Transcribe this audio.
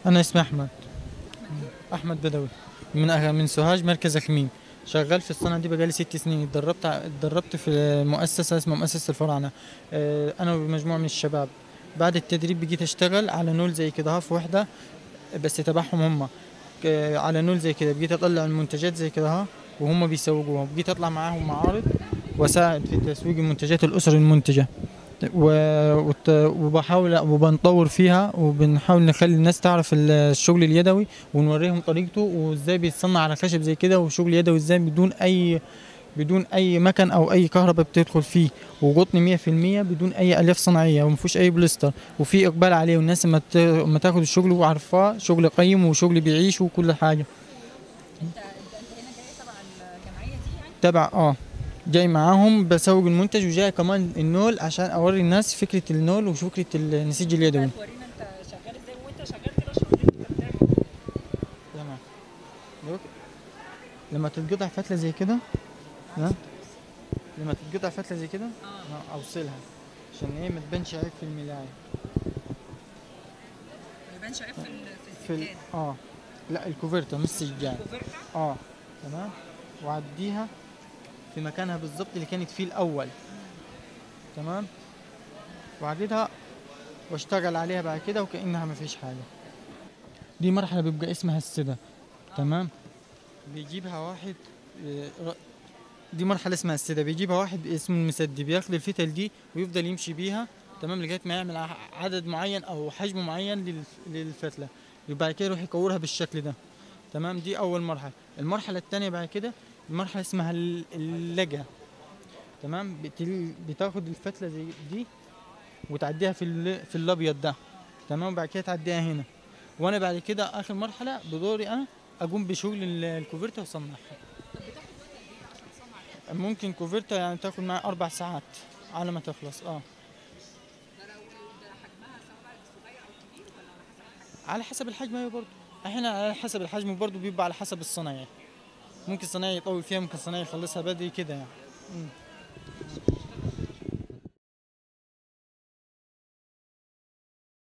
انا اسمي احمد احمد بدوي من أه- من سوهاج مركز خميم شغال في الصنعه دي بقالي ست سنين اتدربت ع- اتدربت في مؤسسه اسمها مؤسسه الفراعنه آه، انا ومجموعه من الشباب بعد التدريب بقيت اشتغل على نول زي كده ها في وحده بس تبعهم هم ك- على نول زي كده بقيت اطلع المنتجات زي كده ها وهم بيسوقوها بقيت اطلع معاهم معارض واساعد في تسويق المنتجات الاسر المنتجه و- وت- وبحاول وبنطور فيها وبنحاول نخلي الناس تعرف ال- الشغل اليدوي ونوريهم طريقته وازاي بيتصنع على خشب زي كده وشغل يدوي ازاي بدون اي بدون اي مكن او اي كهرباء بتدخل فيه وقطن 100% بدون اي الياف صناعيه وما فيهوش اي بوليستر وفي اقبال عليه والناس لما ت- لما تاخد الشغل وعارفاه شغل قيم وشغل بيعيش وكل حاجه انت انت انت هنا جاي تبع الجمعيه دي يعني تبع اه جاي معاهم بسوق المنتج وجاي كمان النول عشان اوري الناس فكره النول وفكره النسيج اليدوي طيب ورينا انت شغال ازاي وانت شغال كده اشرح لنا انت بتعمل ايه تمام دلوقتي لما تتقطع فتله زي كده ها لما تتقطع فتله زي كده اه أنا اوصلها عشان ايه ما تبانش عيب في الملايه ما يبانش عيب في ال- في في ال... السجاد اه لا الكوفرتا مش سجاد كوفرتا اه تمام وعديها في مكانها بالظبط اللي كانت فيه الاول تمام وعديتها واشتغل عليها بعد كده وكانها ما فيش حاجه دي مرحله بيبقى اسمها السدة تمام بيجيبها واحد آه، ر- دي مرحله اسمها السدة بيجيبها واحد اسمه المسدي بياخد الفتل دي ويفضل يمشي بيها تمام لغايه ما يعمل ع- عدد معين او حجم معين للف- للفتله وبعد كده يروح يكورها بالشكل ده تمام دي اول مرحله المرحله الثانيه بعد كده المرحله اسمها ال- اللجه تمام بتل... بتاخد الفتله زي دي وتعديها في ال... في الابيض ده تمام بعد كده تعديها هنا وانا بعد كده اخر مرحله بدوري انا اقوم بشغل ال- الكوفرتا واصنعها ممكن كوفرتا يعني تاخد معايا اربع ساعات على ما تخلص اه على حسب الحجم ايوه برضه احنا على حسب الحجم برضه بيبقى على حسب الصنايعي ممكن صنايعي يطول فيها ممكن صنايعي يخلصها بدري كده يعني مم.